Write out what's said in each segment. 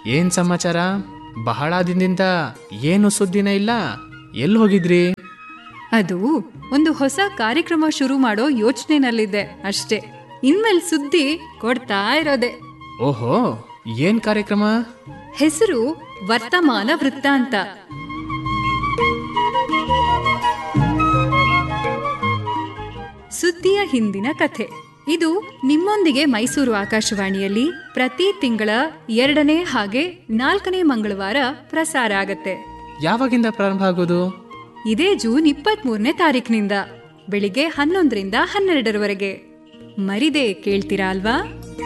ಏನ್ ಸಮಾಚಾರ ಬಹಳ ದಿನದಿಂದ ಏನು ಸುದ್ದಿನ ಇಲ್ಲ ಎಲ್ಲಿ ಹೋಗಿದ್ರಿ ಅದು ಒಂದು ಹೊಸ ಕಾರ್ಯಕ್ರಮ ಶುರು ಮಾಡೋ ಯೋಚನೆನಲ್ಲಿದ್ದೆ ಅಷ್ಟೇ ಇನ್ಮೇಲೆ ಸುದ್ದಿ ಕೊಡ್ತಾ ಇರೋದೆ ಓಹೋ ಏನ್ ಕಾರ್ಯಕ್ರಮ ಹೆಸರು ವರ್ತಮಾನ ವೃತ್ತಾಂತ ಸುದ್ದಿಯ ಹಿಂದಿನ ಕಥೆ ಇದು ನಿಮ್ಮೊಂದಿಗೆ ಮೈಸೂರು ಆಕಾಶವಾಣಿಯಲ್ಲಿ ಪ್ರತಿ ತಿಂಗಳ ಎರಡನೇ ಹಾಗೆ ನಾಲ್ಕನೇ ಮಂಗಳವಾರ ಪ್ರಸಾರ ಆಗತ್ತೆ ಯಾವಾಗಿಂದ ಪ್ರಾರಂಭ ಆಗೋದು ಇದೇ ಜೂನ್ ಇಪ್ಪತ್ತ್ ಮೂರನೇ ತಾರೀಕಿನಿಂದ ಬೆಳಿಗ್ಗೆ ಹನ್ನೊಂದರಿಂದ ಹನ್ನೆರಡರವರೆಗೆ ಮರಿದೆ ಕೇಳ್ತೀರಾ ಅಲ್ವಾ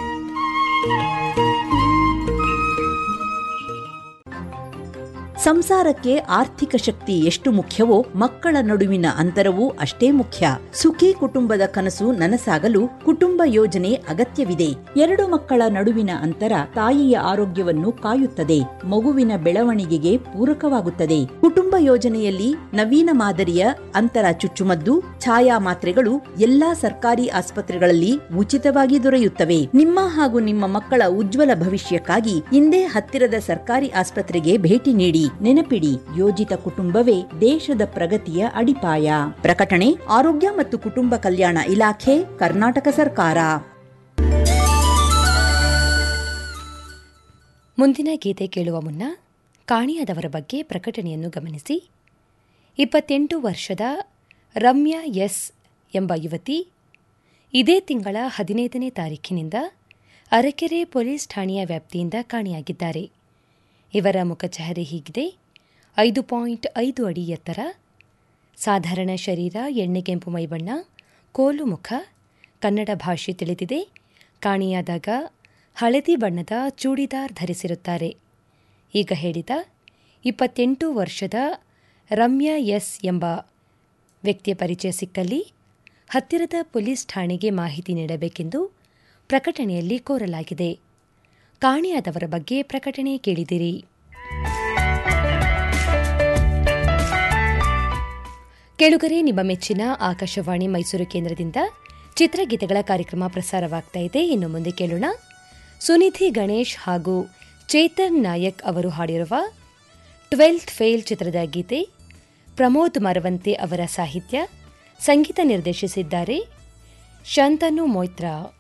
ಸಂಸಾರಕ್ಕೆ ಆರ್ಥಿಕ ಶಕ್ತಿ ಎಷ್ಟು ಮುಖ್ಯವೋ ಮಕ್ಕಳ ನಡುವಿನ ಅಂತರವೂ ಅಷ್ಟೇ ಮುಖ್ಯ ಸುಖಿ ಕುಟುಂಬದ ಕನಸು ನನಸಾಗಲು ಕುಟುಂಬ ಯೋಜನೆ ಅಗತ್ಯವಿದೆ ಎರಡು ಮಕ್ಕಳ ನಡುವಿನ ಅಂತರ ತಾಯಿಯ ಆರೋಗ್ಯವನ್ನು ಕಾಯುತ್ತದೆ ಮಗುವಿನ ಬೆಳವಣಿಗೆಗೆ ಪೂರಕವಾಗುತ್ತದೆ ಕುಟುಂಬ ಯೋಜನೆಯಲ್ಲಿ ನವೀನ ಮಾದರಿಯ ಅಂತರ ಚುಚ್ಚುಮದ್ದು ಛಾಯಾ ಮಾತ್ರೆಗಳು ಎಲ್ಲಾ ಸರ್ಕಾರಿ ಆಸ್ಪತ್ರೆಗಳಲ್ಲಿ ಉಚಿತವಾಗಿ ದೊರೆಯುತ್ತವೆ ನಿಮ್ಮ ಹಾಗೂ ನಿಮ್ಮ ಮಕ್ಕಳ ಉಜ್ವಲ ಭವಿಷ್ಯಕ್ಕಾಗಿ ಇಂದೇ ಹತ್ತಿರದ ಸರ್ಕಾರಿ ಆಸ್ಪತ್ರೆಗೆ ಭೇಟಿ ನೀಡಿ ನೆನಪಿಡಿ ಯೋಜಿತ ಕುಟುಂಬವೇ ದೇಶದ ಪ್ರಗತಿಯ ಅಡಿಪಾಯ ಪ್ರಕಟಣೆ ಆರೋಗ್ಯ ಮತ್ತು ಕುಟುಂಬ ಕಲ್ಯಾಣ ಇಲಾಖೆ ಕರ್ನಾಟಕ ಸರ್ಕಾರ ಮುಂದಿನ ಗೀತೆ ಕೇಳುವ ಮುನ್ನ ಕಾಣಿಯಾದವರ ಬಗ್ಗೆ ಪ್ರಕಟಣೆಯನ್ನು ಗಮನಿಸಿ ಇಪ್ಪತ್ತೆಂಟು ವರ್ಷದ ರಮ್ಯಾ ಎಸ್ ಎಂಬ ಯುವತಿ ಇದೇ ತಿಂಗಳ ಹದಿನೈದನೇ ತಾರೀಖಿನಿಂದ ಅರಕೆರೆ ಪೊಲೀಸ್ ಠಾಣೆಯ ವ್ಯಾಪ್ತಿಯಿಂದ ಕಾಣೆಯಾಗಿದ್ದಾರೆ ಇವರ ಮುಖಚಹರೆ ಹೀಗಿದೆ ಐದು ಪಾಯಿಂಟ್ ಐದು ಅಡಿ ಎತ್ತರ ಸಾಧಾರಣ ಶರೀರ ಎಣ್ಣೆಗೆಂಪು ಮೈಬಣ್ಣ ಕೋಲು ಮುಖ ಕನ್ನಡ ಭಾಷೆ ತಿಳಿದಿದೆ ಕಾಣೆಯಾದಾಗ ಹಳದಿ ಬಣ್ಣದ ಚೂಡಿದಾರ್ ಧರಿಸಿರುತ್ತಾರೆ ಈಗ ಹೇಳಿದ ಇಪ್ಪತ್ತೆಂಟು ವರ್ಷದ ರಮ್ಯಾ ಎಸ್ ಎಂಬ ವ್ಯಕ್ತಿಯ ಪರಿಚಯ ಸಿಕ್ಕಲ್ಲಿ ಹತ್ತಿರದ ಪೊಲೀಸ್ ಠಾಣೆಗೆ ಮಾಹಿತಿ ನೀಡಬೇಕೆಂದು ಪ್ರಕಟಣೆಯಲ್ಲಿ ಕೋರಲಾಗಿದೆ ಕಾಣೆಯಾದವರ ಬಗ್ಗೆ ಪ್ರಕಟಣೆ ಕೇಳಿದಿರಿ ಕೇಳುಗರೆ ನಿಮ್ಮ ಮೆಚ್ಚಿನ ಆಕಾಶವಾಣಿ ಮೈಸೂರು ಕೇಂದ್ರದಿಂದ ಚಿತ್ರಗೀತೆಗಳ ಕಾರ್ಯಕ್ರಮ ಪ್ರಸಾರವಾಗ್ತಾ ಇದೆ ಇನ್ನು ಮುಂದೆ ಕೇಳೋಣ ಸುನಿಧಿ ಗಣೇಶ್ ಹಾಗೂ ಚೇತನ್ ನಾಯಕ್ ಅವರು ಹಾಡಿರುವ ಟ್ವೆಲ್ತ್ ಫೇಲ್ ಚಿತ್ರದ ಗೀತೆ ಪ್ರಮೋದ್ ಮರವಂತೆ ಅವರ ಸಾಹಿತ್ಯ ಸಂಗೀತ ನಿರ್ದೇಶಿಸಿದ್ದಾರೆ ಶಾಂತನು ಮೊಯ್ತ್ರಾ